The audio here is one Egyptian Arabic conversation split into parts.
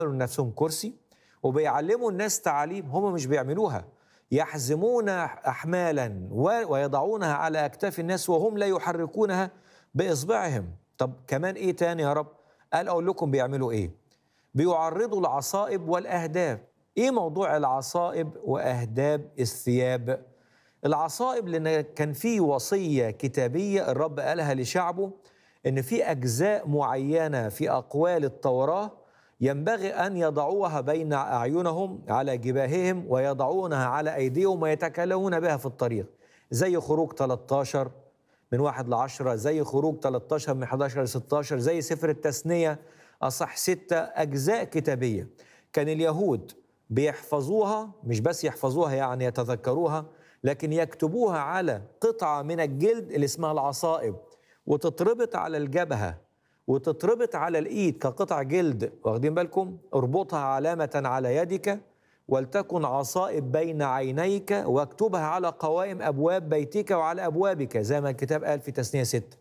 لنفسهم كرسي وبيعلموا الناس تعاليم هم مش بيعملوها يحزمون احمالا و- ويضعونها على اكتاف الناس وهم لا يحركونها باصبعهم طب كمان ايه تاني يا رب قال اقول لكم بيعملوا ايه بيعرضوا العصائب والاهداب ايه موضوع العصائب واهداب الثياب العصائب لان كان في وصيه كتابيه الرب قالها لشعبه ان في اجزاء معينه في اقوال التوراه ينبغي ان يضعوها بين اعينهم على جباههم ويضعونها على ايديهم ويتكلمون بها في الطريق زي خروج 13 من واحد لعشرة زي خروج 13 من 11 ل 16 زي سفر التثنية أصح ستة أجزاء كتابية كان اليهود بيحفظوها مش بس يحفظوها يعني يتذكروها لكن يكتبوها على قطعة من الجلد اللي اسمها العصائب وتتربط على الجبهة وتتربط على الإيد كقطع جلد واخدين بالكم اربطها علامة على يدك ولتكن عصائب بين عينيك واكتبها على قوائم أبواب بيتك وعلى أبوابك زي ما الكتاب قال في تثنية ستة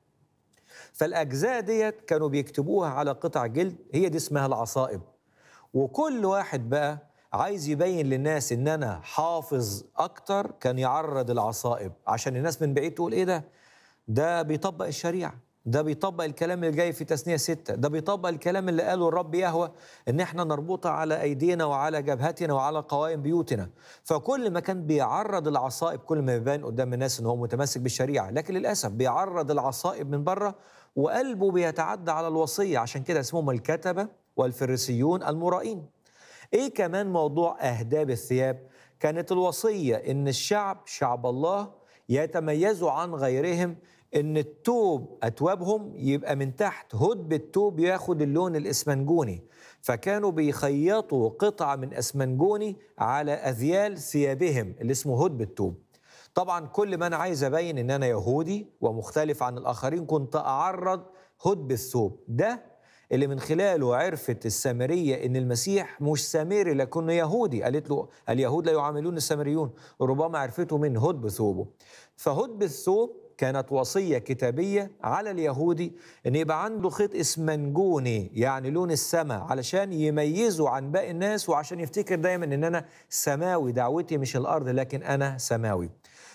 فالأجزاء ديت كانوا بيكتبوها على قطع جلد هي دي اسمها العصائب وكل واحد بقى عايز يبين للناس ان انا حافظ اكتر كان يعرض العصائب عشان الناس من بعيد تقول ايه ده ده بيطبق الشريعه ده بيطبق الكلام اللي جاي في تثنية ستة ده بيطبق الكلام اللي قاله الرب يهوى ان احنا نربطها على ايدينا وعلى جبهتنا وعلى قوائم بيوتنا فكل ما كان بيعرض العصائب كل ما يبان قدام الناس ان هو متمسك بالشريعة لكن للأسف بيعرض العصائب من بره وقلبه بيتعدى على الوصية عشان كده اسمهم الكتبة والفريسيون المرائين ايه كمان موضوع اهداب الثياب كانت الوصيه ان الشعب شعب الله يتميزوا عن غيرهم ان التوب اتوابهم يبقى من تحت هدب التوب ياخد اللون الاسمنجوني فكانوا بيخيطوا قطعه من اسمنجوني على اذيال ثيابهم اللي اسمه هدب التوب طبعا كل ما انا عايز ابين ان انا يهودي ومختلف عن الاخرين كنت اعرض هدب الثوب ده اللي من خلاله عرفت السامرية إن المسيح مش سامري لكنه يهودي قالت له اليهود لا يعاملون السامريون ربما عرفته من هدب ثوبه فهدب الثوب كانت وصية كتابية على اليهودي إن يبقى عنده خيط اسمنجوني يعني لون السماء علشان يميزه عن باقي الناس وعشان يفتكر دايما إن أنا سماوي دعوتي مش الأرض لكن أنا سماوي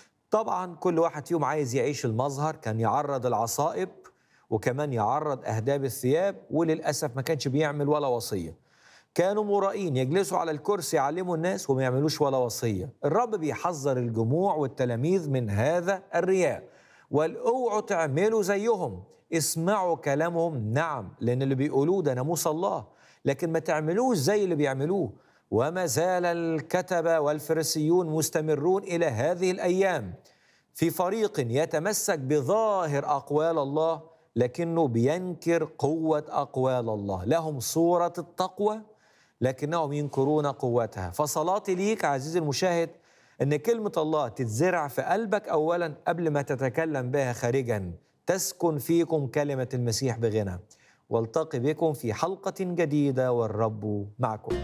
طبعا كل واحد فيهم عايز يعيش المظهر كان يعرض العصائب وكمان يعرض أهداب الثياب وللأسف ما كانش بيعمل ولا وصية كانوا مرائين يجلسوا على الكرسي يعلموا الناس وما يعملوش ولا وصية الرب بيحذر الجموع والتلاميذ من هذا الرياء والاوعوا تعملوا زيهم اسمعوا كلامهم نعم لأن اللي بيقولوه ده ناموس الله لكن ما تعملوش زي اللي بيعملوه وما زال الكتبة والفريسيون مستمرون إلى هذه الأيام في فريق يتمسك بظاهر أقوال الله لكنه بينكر قوة أقوال الله لهم صورة التقوى لكنهم ينكرون قوتها فصلاتي ليك عزيزي المشاهد أن كلمة الله تتزرع في قلبك أولا قبل ما تتكلم بها خارجا تسكن فيكم كلمة المسيح بغنى والتقي بكم في حلقة جديدة والرب معكم